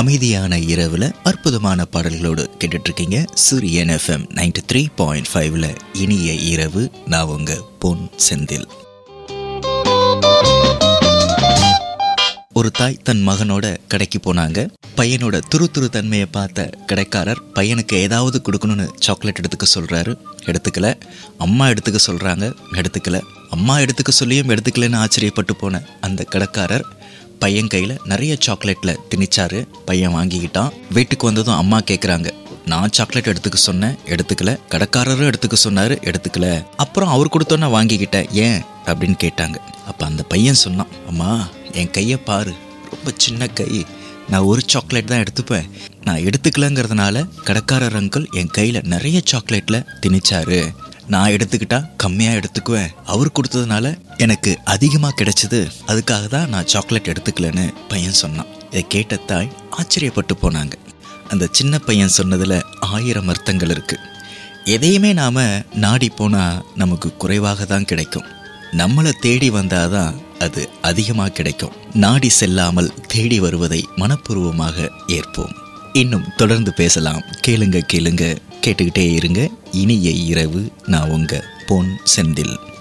அமைதியான இரவுல அற்புதமான பாடல்களோடு கேட்டுட்டு இருக்கீங்க சூரியன் எஃப்எம் நைன்டி த்ரீ பாயிண்ட் ஃபைவ்ல இனிய இரவு நான் உங்க பொன் செந்தில் ஒரு தாய் தன் மகனோட கடைக்கு போனாங்க பையனோட துரு துரு தன்மையை பார்த்த கடைக்காரர் பையனுக்கு ஏதாவது கொடுக்கணும்னு சாக்லேட் எடுத்துக்க சொல்றாரு எடுத்துக்கல அம்மா எடுத்துக்க சொல்றாங்க எடுத்துக்கல அம்மா எடுத்துக்க சொல்லியும் எடுத்துக்கலன்னு ஆச்சரியப்பட்டு போன அந்த கடைக்காரர் பையன் கையில் நிறைய சாக்லேட்டில் திணிச்சாரு பையன் வாங்கிக்கிட்டான் வீட்டுக்கு வந்ததும் அம்மா கேட்குறாங்க நான் சாக்லேட் எடுத்துக்க சொன்னேன் எடுத்துக்கல கடைக்காரரும் எடுத்துக்க சொன்னாரு எடுத்துக்கல அப்புறம் அவர் கொடுத்தோன்னே வாங்கிக்கிட்டேன் ஏன் அப்படின்னு கேட்டாங்க அப்போ அந்த பையன் சொன்னான் அம்மா என் கையை பாரு ரொம்ப சின்ன கை நான் ஒரு சாக்லேட் தான் எடுத்துப்பேன் நான் எடுத்துக்கலங்கிறதுனால கடைக்காரர் அங்கிள் என் கையில் நிறைய சாக்லேட்டில் திணிச்சாரு நான் எடுத்துக்கிட்டா கம்மியாக எடுத்துக்குவேன் அவர் கொடுத்ததுனால எனக்கு அதிகமாக கிடைச்சது அதுக்காக தான் நான் சாக்லேட் எடுத்துக்கலன்னு பையன் சொன்னான் இதை கேட்ட தாய் ஆச்சரியப்பட்டு போனாங்க அந்த சின்ன பையன் சொன்னதில் ஆயிரம் அர்த்தங்கள் இருக்கு எதையுமே நாம் நாடி போனால் நமக்கு குறைவாக தான் கிடைக்கும் நம்மளை தேடி வந்தாதான் அது அதிகமாக கிடைக்கும் நாடி செல்லாமல் தேடி வருவதை மனப்பூர்வமாக ஏற்போம் இன்னும் தொடர்ந்து பேசலாம் கேளுங்க கேளுங்க கேட்டுக்கிட்டே இருங்க இனிய இரவு நான் உங்க பொன் செந்தில்